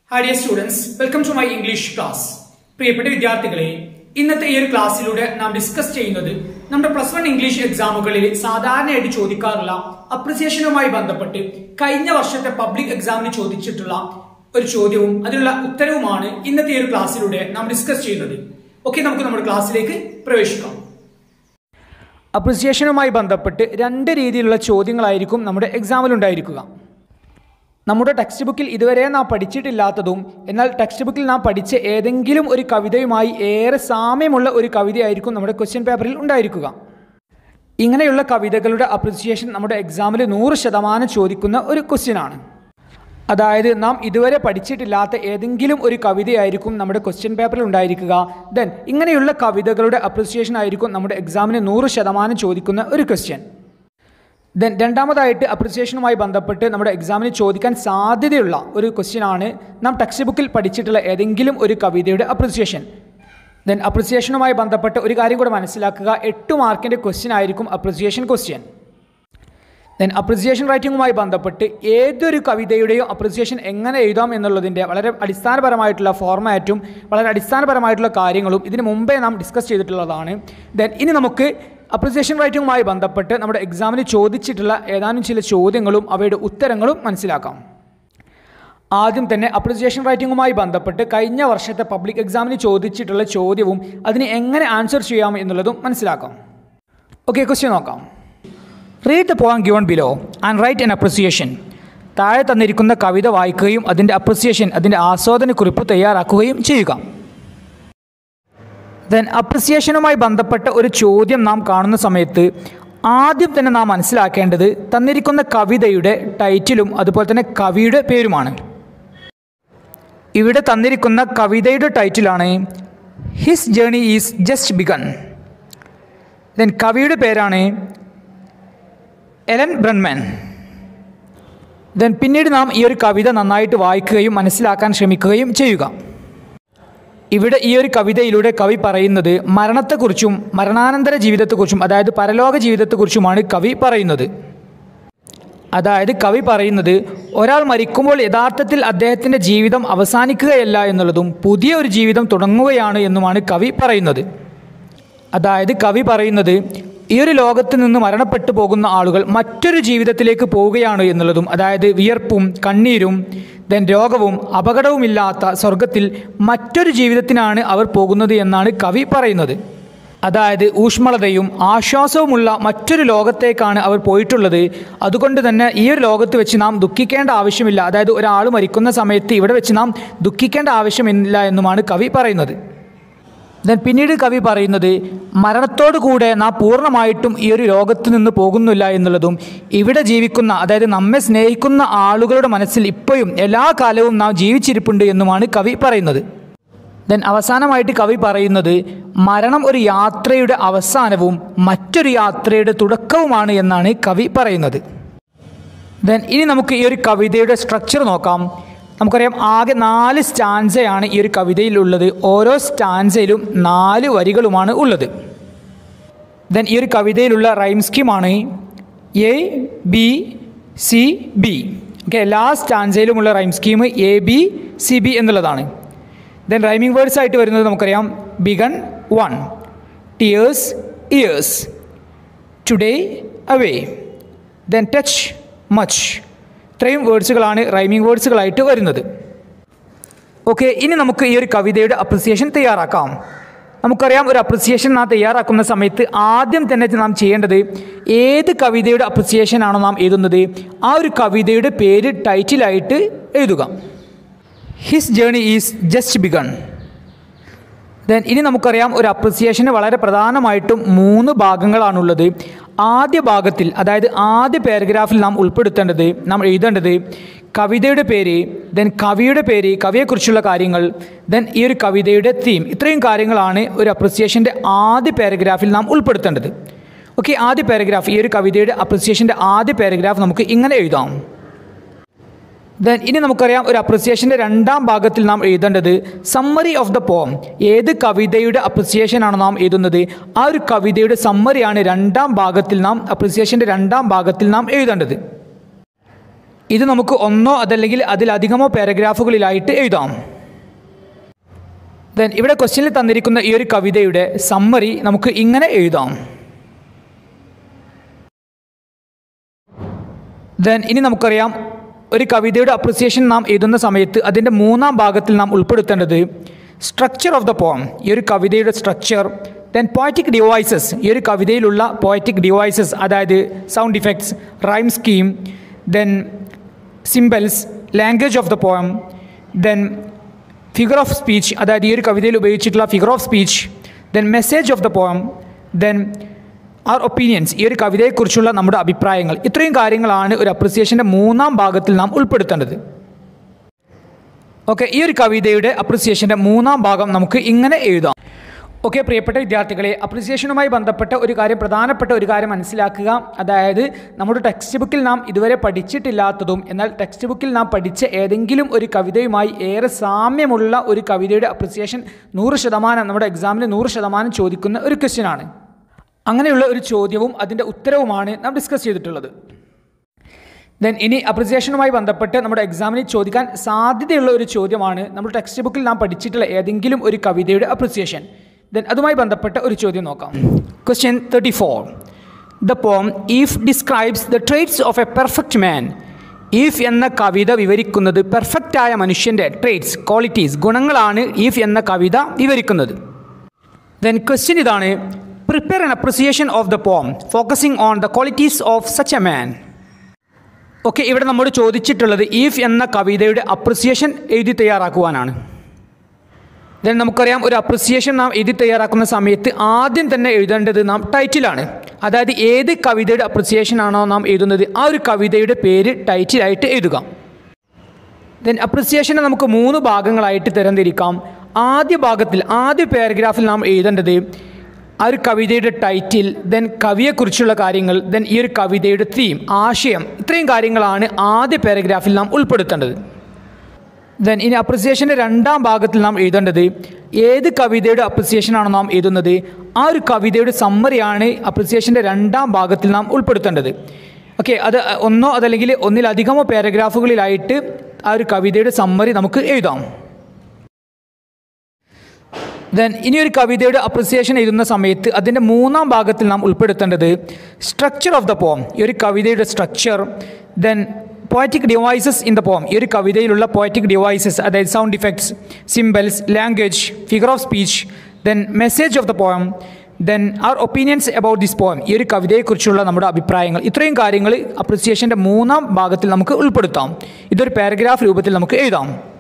hi dear students welcome to my English class പ്രിയപ്പെട്ട വിദ്യാർത്ഥികളെ ഇന്നത്തെ ഈ ഒരു ക്ലാസ്സിലൂടെ നാം ഡിസ്കസ് ചെയ്യുന്നത് നമ്മുടെ പ്ലസ് വൺ ഇംഗ്ലീഷ് എക്സാമുകളിൽ സാധാരണയായിട്ട് ചോദിക്കാറുള്ള അപ്രിസിയേഷനുമായി ബന്ധപ്പെട്ട് കഴിഞ്ഞ വർഷത്തെ പബ്ലിക് എക്സാമിന് ചോദിച്ചിട്ടുള്ള ഒരു ചോദ്യവും അതിനുള്ള ഉത്തരവുമാണ് ഇന്നത്തെ ഈ ഒരു ക്ലാസ്സിലൂടെ നാം ഡിസ്കസ് ചെയ്യുന്നത് ഓക്കെ നമുക്ക് നമ്മുടെ ക്ലാസ്സിലേക്ക് പ്രവേശിക്കാം അപ്രിസിയേഷനുമായി ബന്ധപ്പെട്ട് രണ്ട് രീതിയിലുള്ള ചോദ്യങ്ങളായിരിക്കും നമ്മുടെ എക്സാമിൽ ഉണ്ടായിരിക്കുക നമ്മുടെ ടെക്സ്റ്റ് ബുക്കിൽ ഇതുവരെ നാം പഠിച്ചിട്ടില്ലാത്തതും എന്നാൽ ടെക്സ്റ്റ് ബുക്കിൽ നാം പഠിച്ച ഏതെങ്കിലും ഒരു കവിതയുമായി ഏറെ സാമ്യമുള്ള ഒരു കവിതയായിരിക്കും നമ്മുടെ ക്വസ്റ്റ്യൻ പേപ്പറിൽ ഉണ്ടായിരിക്കുക ഇങ്ങനെയുള്ള കവിതകളുടെ അപ്രിസിയേഷൻ നമ്മുടെ എക്സാമിൽ നൂറ് ശതമാനം ചോദിക്കുന്ന ഒരു ക്വസ്റ്റ്യൻ ആണ് അതായത് നാം ഇതുവരെ പഠിച്ചിട്ടില്ലാത്ത ഏതെങ്കിലും ഒരു കവിതയായിരിക്കും നമ്മുടെ ക്വസ്റ്റ്യൻ പേപ്പറിൽ ഉണ്ടായിരിക്കുക ദെൻ ഇങ്ങനെയുള്ള കവിതകളുടെ അപ്രിസിയേഷൻ ആയിരിക്കും നമ്മുടെ എക്സാമിന് നൂറ് ശതമാനം ചോദിക്കുന്ന ഒരു ക്വസ്റ്റ്യൻ ദെൻ രണ്ടാമതായിട്ട് അപ്രിസിയേഷനുമായി ബന്ധപ്പെട്ട് നമ്മുടെ എക്സാമിന് ചോദിക്കാൻ സാധ്യതയുള്ള ഒരു ക്വസ്റ്റ്യൻ ആണ് നാം ടെക്സ്റ്റ് ബുക്കിൽ പഠിച്ചിട്ടുള്ള ഏതെങ്കിലും ഒരു കവിതയുടെ അപ്രിസിയേഷൻ ദെൻ അപ്രിസിയേഷനുമായി ബന്ധപ്പെട്ട് ഒരു കാര്യം കൂടെ മനസ്സിലാക്കുക എട്ട് മാർക്കിൻ്റെ ക്വസ്റ്റ്യൻ ആയിരിക്കും അപ്രിസിയേഷൻ ക്വസ്റ്റ്യൻ ദെൻ അപ്രിസിയേഷൻ റൈറ്റിംഗുമായി ബന്ധപ്പെട്ട് ഏതൊരു കവിതയുടെയും അപ്രിസിയേഷൻ എങ്ങനെ എഴുതാം എന്നുള്ളതിൻ്റെ വളരെ അടിസ്ഥാനപരമായിട്ടുള്ള ഫോർമാറ്റും വളരെ അടിസ്ഥാനപരമായിട്ടുള്ള കാര്യങ്ങളും ഇതിന് മുമ്പേ നാം ഡിസ്കസ് ചെയ്തിട്ടുള്ളതാണ് ദെൻ ഇനി നമുക്ക് അപ്രിസിയേഷൻ റൈറ്റിംഗുമായി ബന്ധപ്പെട്ട് നമ്മുടെ എക്സാമിന് ചോദിച്ചിട്ടുള്ള ഏതാനും ചില ചോദ്യങ്ങളും അവയുടെ ഉത്തരങ്ങളും മനസ്സിലാക്കാം ആദ്യം തന്നെ അപ്രിസിയേഷൻ റൈറ്റിംഗുമായി ബന്ധപ്പെട്ട് കഴിഞ്ഞ വർഷത്തെ പബ്ലിക് എക്സാമിന് ചോദിച്ചിട്ടുള്ള ചോദ്യവും അതിന് എങ്ങനെ ആൻസർ ചെയ്യാം എന്നുള്ളതും മനസ്സിലാക്കാം ഓക്കെ ക്വസ്റ്റ്യൻ നോക്കാം read the point given below and write an appreciation താഴെ തന്നിരിക്കുന്ന കവിത വായിക്കുകയും അതിൻ്റെ അപ്രിസിയേഷൻ അതിൻ്റെ ആസ്വാദനക്കുറിപ്പ് തയ്യാറാക്കുകയും ചെയ്യുക ദെൻ അപ്രിസിയേഷനുമായി ബന്ധപ്പെട്ട ഒരു ചോദ്യം നാം കാണുന്ന സമയത്ത് ആദ്യം തന്നെ നാം മനസ്സിലാക്കേണ്ടത് തന്നിരിക്കുന്ന കവിതയുടെ ടൈറ്റിലും അതുപോലെ തന്നെ കവിയുടെ പേരുമാണ് ഇവിടെ തന്നിരിക്കുന്ന കവിതയുടെ ടൈറ്റിലാണ് his journey is just begun then കവിയുടെ പേരാണ് എലൻ ബ്രൺമാൻ ദെൻ പിന്നീട് നാം ഈ ഒരു കവിത നന്നായിട്ട് വായിക്കുകയും മനസ്സിലാക്കാൻ ശ്രമിക്കുകയും ചെയ്യുക ഇവിടെ ഈ ഒരു കവിതയിലൂടെ കവി പറയുന്നത് മരണത്തെക്കുറിച്ചും മരണാനന്തര ജീവിതത്തെക്കുറിച്ചും അതായത് പരലോക ജീവിതത്തെക്കുറിച്ചുമാണ് കവി പറയുന്നത് അതായത് കവി പറയുന്നത് ഒരാൾ മരിക്കുമ്പോൾ യഥാർത്ഥത്തിൽ അദ്ദേഹത്തിൻ്റെ ജീവിതം അവസാനിക്കുകയല്ല എന്നുള്ളതും പുതിയ ഒരു ജീവിതം തുടങ്ങുകയാണ് എന്നുമാണ് കവി പറയുന്നത് അതായത് കവി പറയുന്നത് ഈ ഒരു ലോകത്ത് നിന്ന് മരണപ്പെട്ടു പോകുന്ന ആളുകൾ മറ്റൊരു ജീവിതത്തിലേക്ക് പോവുകയാണ് എന്നുള്ളതും അതായത് വിയർപ്പും കണ്ണീരും ദെൻ രോഗവും അപകടവുമില്ലാത്ത സ്വർഗത്തിൽ മറ്റൊരു ജീവിതത്തിനാണ് അവർ പോകുന്നത് എന്നാണ് കവി പറയുന്നത് അതായത് ഊഷ്മളതയും ആശ്വാസവുമുള്ള മറ്റൊരു ലോകത്തേക്കാണ് അവർ പോയിട്ടുള്ളത് അതുകൊണ്ട് തന്നെ ഈ ഒരു ലോകത്ത് വെച്ച് നാം ദുഃഖിക്കേണ്ട ആവശ്യമില്ല അതായത് ഒരാൾ മരിക്കുന്ന സമയത്ത് ഇവിടെ വെച്ച് നാം ദുഃഖിക്കേണ്ട ആവശ്യമില്ല എന്നുമാണ് കവി പറയുന്നത് ദെൻ പിന്നീട് കവി പറയുന്നത് മരണത്തോടു കൂടെ നാം പൂർണ്ണമായിട്ടും ഈ ഒരു ലോകത്ത് നിന്ന് പോകുന്നില്ല എന്നുള്ളതും ഇവിടെ ജീവിക്കുന്ന അതായത് നമ്മെ സ്നേഹിക്കുന്ന ആളുകളുടെ മനസ്സിൽ ഇപ്പോഴും എല്ലാ കാലവും നാം ജീവിച്ചിരിപ്പുണ്ട് എന്നുമാണ് കവി പറയുന്നത് ദെൻ അവസാനമായിട്ട് കവി പറയുന്നത് മരണം ഒരു യാത്രയുടെ അവസാനവും മറ്റൊരു യാത്രയുടെ തുടക്കവുമാണ് എന്നാണ് കവി പറയുന്നത് ദെൻ ഇനി നമുക്ക് ഈ ഒരു കവിതയുടെ സ്ട്രക്ചർ നോക്കാം നമുക്കറിയാം ആകെ നാല് സ്റ്റാൻസയാണ് ഈ ഒരു കവിതയിലുള്ളത് ഓരോ സ്റ്റാൻസയിലും നാല് വരികളുമാണ് ഉള്ളത് ദെൻ ഈ ഒരു കവിതയിലുള്ള റൈം സ്കീമാണ് A B C B okay എല്ലാ സ്റ്റാൻസയിലുമുള്ള rhyme scheme A B C B എന്നുള്ളതാണ് ദെൻ റൈമിംഗ് വേർഡ്സ് ആയിട്ട് വരുന്നത് നമുക്കറിയാം begun one tears years today away then touch much ഇത്രയും വേർഡ്സുകളാണ് റൈമിംഗ് വേർഡ്സുകളായിട്ട് വരുന്നത് ഓക്കെ ഇനി നമുക്ക് ഈ ഒരു കവിതയുടെ അപ്രിസിയേഷൻ തയ്യാറാക്കാം നമുക്കറിയാം ഒരു അപ്രിസിയേഷൻ നാം തയ്യാറാക്കുന്ന സമയത്ത് ആദ്യം തന്നെ നാം ചെയ്യേണ്ടത് ഏത് കവിതയുടെ അപ്രിസിയേഷൻ ആണോ നാം എഴുതുന്നത് ആ ഒരു കവിതയുടെ പേര് ടൈറ്റിലായിട്ട് എഴുതുക his journey is just begun then ഇനി നമുക്കറിയാം ഒരു അപ്രിസിയേഷന് വളരെ പ്രധാനമായിട്ടും മൂന്ന് ഭാഗങ്ങളാണുള്ളത് ആദ്യ ഭാഗത്തിൽ അതായത് ആദ്യ പാരഗ്രാഫിൽ നാം ഉൾപ്പെടുത്തേണ്ടത് നാം എഴുതേണ്ടത് കവിതയുടെ പേര് ദെൻ കവിയുടെ പേര് കവിയെക്കുറിച്ചുള്ള കാര്യങ്ങൾ ദെൻ ഈ ഒരു കവിതയുടെ തീം ഇത്രയും കാര്യങ്ങളാണ് ഒരു അപ്രിസിയേഷൻ്റെ ആദ്യ പാരഗ്രാഫിൽ നാം ഉൾപ്പെടുത്തേണ്ടത് ഓക്കെ ആദ്യ പാരഗ്രാഫ് ഈ ഒരു കവിതയുടെ അപ്രിസിയേഷൻ്റെ ആദ്യ പാരഗ്രാഫ് നമുക്ക് ഇങ്ങനെ എഴുതാം ദെൻ ഇനി നമുക്കറിയാം ഒരു അപ്രിസിയേഷൻ്റെ രണ്ടാം ഭാഗത്തിൽ നാം എഴുതേണ്ടത് സമ്മറി ഓഫ് ദ പോം ഏത് കവിതയുടെ അപ്രിസിയേഷനാണ് നാം എഴുതുന്നത് ആ ഒരു കവിതയുടെ സമ്മറിയാണ് രണ്ടാം ഭാഗത്തിൽ നാം അപ്രിസിയേഷൻ്റെ രണ്ടാം ഭാഗത്തിൽ നാം എഴുതേണ്ടത് ഇത് നമുക്ക് ഒന്നോ അതല്ലെങ്കിൽ അതിലധികമോ പാരഗ്രാഫുകളിലായിട്ട് എഴുതാം ദെൻ ഇവിടെ ക്വസ്റ്റ്യനിൽ തന്നിരിക്കുന്ന ഈ ഒരു കവിതയുടെ സമ്മറി നമുക്ക് ഇങ്ങനെ എഴുതാം ദെൻ ഇനി നമുക്കറിയാം ഒരു കവിതയുടെ അപ്രിസിയേഷൻ നാം എഴുതുന്ന സമയത്ത് അതിൻ്റെ മൂന്നാം ഭാഗത്തിൽ നാം ഉൾപ്പെടുത്തേണ്ടത് സ്ട്രക്ചർ ഓഫ് ദ പോം ഈ ഒരു കവിതയുടെ സ്ട്രക്ചർ ദെൻ പോയറ്റിക് ഡിവൈസസ് ഈ ഒരു കവിതയിലുള്ള പോയറ്റിക് ഡിവൈസസ് അതായത് sound effects rhyme scheme then symbols language of the poem then figure of speech അതായത് ഈ ഒരു കവിതയിൽ ഉപയോഗിച്ചിട്ടുള്ള figure of speech then message of the poem then our opinions ഈ ഒരു കവിതയെക്കുറിച്ചുള്ള നമ്മുടെ അഭിപ്രായങ്ങൾ ഇത്രയും കാര്യങ്ങളാണ് ഒരു അപ്രിസിയേഷൻ്റെ മൂന്നാം ഭാഗത്തിൽ നാം ഉൾപ്പെടുത്തേണ്ടത് ഓക്കെ ഈ ഒരു കവിതയുടെ അപ്രിസിയേഷൻ്റെ മൂന്നാം ഭാഗം നമുക്ക് ഇങ്ങനെ എഴുതാം ഓക്കെ പ്രിയപ്പെട്ട വിദ്യാർത്ഥികളെ അപ്രിസിയേഷനുമായി ബന്ധപ്പെട്ട ഒരു കാര്യം പ്രധാനപ്പെട്ട ഒരു കാര്യം മനസ്സിലാക്കുക അതായത് നമ്മുടെ ടെക്സ്റ്റ് ബുക്കിൽ നാം ഇതുവരെ പഠിച്ചിട്ടില്ലാത്തതും എന്നാൽ ടെക്സ്റ്റ് ബുക്കിൽ നാം പഠിച്ച ഏതെങ്കിലും ഒരു കവിതയുമായി ഏറെ സാമ്യമുള്ള ഒരു കവിതയുടെ അപ്രിസിയേഷൻ നൂറ് ശതമാനം നമ്മുടെ എക്സാമിന് നൂറ് ശതമാനം ചോദിക്കുന്ന ഒരു ക്വസ്റ്റ്യൻ ആണ് അങ്ങനെയുള്ള ഒരു ചോദ്യവും അതിൻ്റെ ഉത്തരവുമാണ് നാം ഡിസ്കസ് ചെയ്തിട്ടുള്ളത് ദെൻ ഇനി അപ്രിസിയേഷനുമായി ബന്ധപ്പെട്ട് നമ്മുടെ എക്സാമിന് ചോദിക്കാൻ സാധ്യതയുള്ള ഒരു ചോദ്യമാണ് നമ്മുടെ ടെക്സ്റ്റ് ബുക്കിൽ നാം പഠിച്ചിട്ടുള്ള ഏതെങ്കിലും ഒരു കവിതയുടെ അപ്രിസിയേഷൻ ദെൻ അതുമായി ബന്ധപ്പെട്ട ഒരു ചോദ്യം നോക്കാം question thirty four the poem if describes the traits of a perfect man if എന്ന കവിത വിവരിക്കുന്നത് പെർഫെക്റ്റായ മനുഷ്യൻ്റെ ട്രേറ്റ്സ് ക്വാളിറ്റീസ് ഗുണങ്ങളാണ് ഈഫ് എന്ന കവിത വിവരിക്കുന്നത് ദെൻ ക്വസ്റ്റ്യൻ ഇതാണ് prepare an appreciation of the poem focusing on the qualities of such a man okay ഇവിടെ നമ്മോട് ചോദിച്ചിട്ടുള്ളത് ഈഫ് എന്ന കവിതയുടെ അപ്രിസിയേഷൻ എഴുതി തയ്യാറാക്കുവാനാണ് ദെൻ നമുക്കറിയാം ഒരു അപ്രിസിയേഷൻ നാം എഴുതി തയ്യാറാക്കുന്ന സമയത്ത് ആദ്യം തന്നെ എഴുതേണ്ടത് നാം ടൈറ്റിലാണ് അതായത് ഏത് കവിതയുടെ അപ്രിസിയേഷൻ ആണോ നാം എഴുതുന്നത് ആ ഒരു കവിതയുടെ പേര് ടൈറ്റിലായിട്ട് എഴുതുക ദെൻ അപ്രിസിയേഷനെ നമുക്ക് മൂന്ന് ഭാഗങ്ങളായിട്ട് തരംതിരിക്കാം ആദ്യ ഭാഗത്തിൽ ആദ്യ പാരഗ്രാഫിൽ നാം എഴുതേണ്ടത് ആ ഒരു കവിതയുടെ ടൈറ്റിൽ ദെൻ കവിയെക്കുറിച്ചുള്ള കാര്യങ്ങൾ ദെൻ ഈ ഒരു കവിതയുടെ തീം ആശയം ഇത്രയും കാര്യങ്ങളാണ് ആദ്യ പാരഗ്രാഫിൽ നാം ഉൾപ്പെടുത്തേണ്ടത് ദെൻ ഇനി അപ്രിസിയേഷൻ്റെ രണ്ടാം ഭാഗത്തിൽ നാം എഴുതേണ്ടത് ഏത് കവിതയുടെ അപ്രിസിയേഷൻ ആണോ നാം എഴുതുന്നത് ആ ഒരു കവിതയുടെ സമ്മറിയാണ് അപ്രിസിയേഷൻ്റെ രണ്ടാം ഭാഗത്തിൽ നാം ഉൾപ്പെടുത്തേണ്ടത് ഓക്കെ അത് ഒന്നോ അതല്ലെങ്കിൽ ഒന്നിലധികമോ പാരഗ്രാഫുകളിലായിട്ട് ആ ഒരു കവിതയുടെ സമ്മറി നമുക്ക് എഴുതാം ദെൻ ഇനി ഒരു കവിതയുടെ അപ്രിസിയേഷൻ എഴുതുന്ന സമയത്ത് അതിൻ്റെ മൂന്നാം ഭാഗത്തിൽ നാം ഉൾപ്പെടുത്തേണ്ടത് സ്ട്രക്ചർ ഓഫ് ദ പോം ഈ ഒരു കവിതയുടെ structure then poetic devices in the poem ഈ ഒരു കവിതയിലുള്ള പോയറ്റിക് ഡിവൈസസ് അതായത് sound effects symbols language figure of speech then message of the poem then our opinions about this poem ഈ ഒരു കവിതയെക്കുറിച്ചുള്ള നമ്മുടെ അഭിപ്രായങ്ങൾ ഇത്രയും കാര്യങ്ങൾ അപ്രിസിയേഷൻ്റെ മൂന്നാം ഭാഗത്തിൽ നമുക്ക് ഉൾപ്പെടുത്താം ഇതൊരു പാരഗ്രാഫ് രൂപത്തിൽ നമുക്ക് എഴുതാം